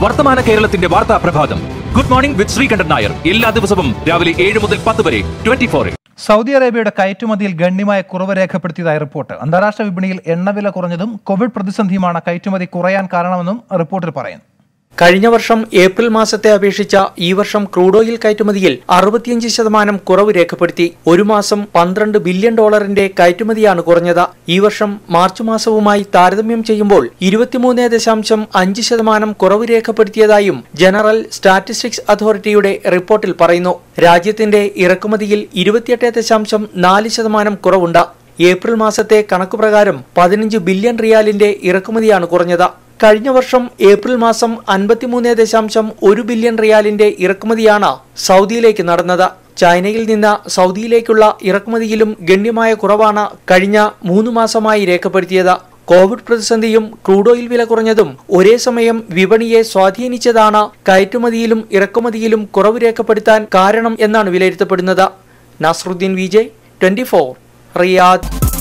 വർത്തമാന കേരളത്തിന്റെ വാർത്താ പ്രഭാതം good morning with Sreekandan Nair എല്ലാ ദിവസവും രാവിലെ ഏഴ് മുതൽ പത്ത് വരെ ട്വന്റി ഫോറിൽ സൗദി അറേബ്യയുടെ കയറ്റുമതിയിൽ ഗണ്യമായ കുറവ് രേഖപ്പെടുത്തിയതായി റിപ്പോർട്ട് അന്താരാഷ്ട്ര വിപണിയിൽ എണ്ണവില കുറഞ്ഞതും കോവിഡ് പ്രതിസന്ധിയുമാണ് കയറ്റുമതി കുറയാൻ കാരണമെന്നും റിപ്പോർട്ടിൽ പറയുന്നു കഴിഞ്ഞ വർഷം ഏപ്രിൽ മാസത്തെ അപേക്ഷിച്ച ഈ വർഷം ക്രൂഡ് ഓയിൽ കയറ്റുമതിയിൽ അറുപത്തിയഞ്ച് ശതമാനം കുറവ് രേഖപ്പെടുത്തി ഒരു മാസം പന്ത്രണ്ട് ബില്യൺ ഡോളറിന്റെ കയറ്റുമതിയാണ് കുറഞ്ഞത് ഈ വർഷം മാർച്ച് മാസവുമായി താരതമ്യം ചെയ്യുമ്പോൾ ഇരുപത്തിമൂന്ന് ദശാംശം അഞ്ച് ശതമാനം കുറവ് രേഖപ്പെടുത്തിയതായും ജനറൽ സ്റ്റാറ്റിസ്റ്റിക്സ് അതോറിറ്റിയുടെ റിപ്പോർട്ടിൽ പറയുന്നു രാജ്യത്തിന്റെ ഇറക്കുമതിയിൽ ഇരുപത്തിയെട്ട് ദശാംശം നാല് ശതമാനം കുറവുണ്ട് ഏപ്രിൽ മാസത്തെ കണക്കുപ്രകാരം പതിനഞ്ച് ബില്യൺ റിയാലിന്റെ ഇറക്കുമതിയാണ് കുറഞ്ഞത് കഴിഞ്ഞ വർഷം ഏപ്രിൽ മാസം അൻപത്തിമൂന്ന് ദശാംശം ഒരു ബില്യൺ റിയാലിന്റെ ഇറക്കുമതിയാണ് സൗദിയിലേക്ക് നടന്നത് ചൈനയിൽ നിന്ന് സൗദിയിലേക്കുള്ള ഇറക്കുമതിയിലും ഗണ്യമായ കുറവാണ് കഴിഞ്ഞ മൂന്ന് മാസമായി രേഖപ്പെടുത്തിയത് കോവിഡ് പ്രതിസന്ധിയും ക്രൂഡ് ഓയിൽ വില കുറഞ്ഞതും ഒരേ സമയം വിപണിയെ സ്വാധീനിച്ചതാണ് കയറ്റുമതിയിലും ഇറക്കുമതിയിലും കുറവ് രേഖപ്പെടുത്താൻ കാരണം എന്നാണ് വിലയിരുത്തപ്പെടുന്നത് നസ്രുദ്ദീൻ വിജയ് ട്വന്റി റിയാദ്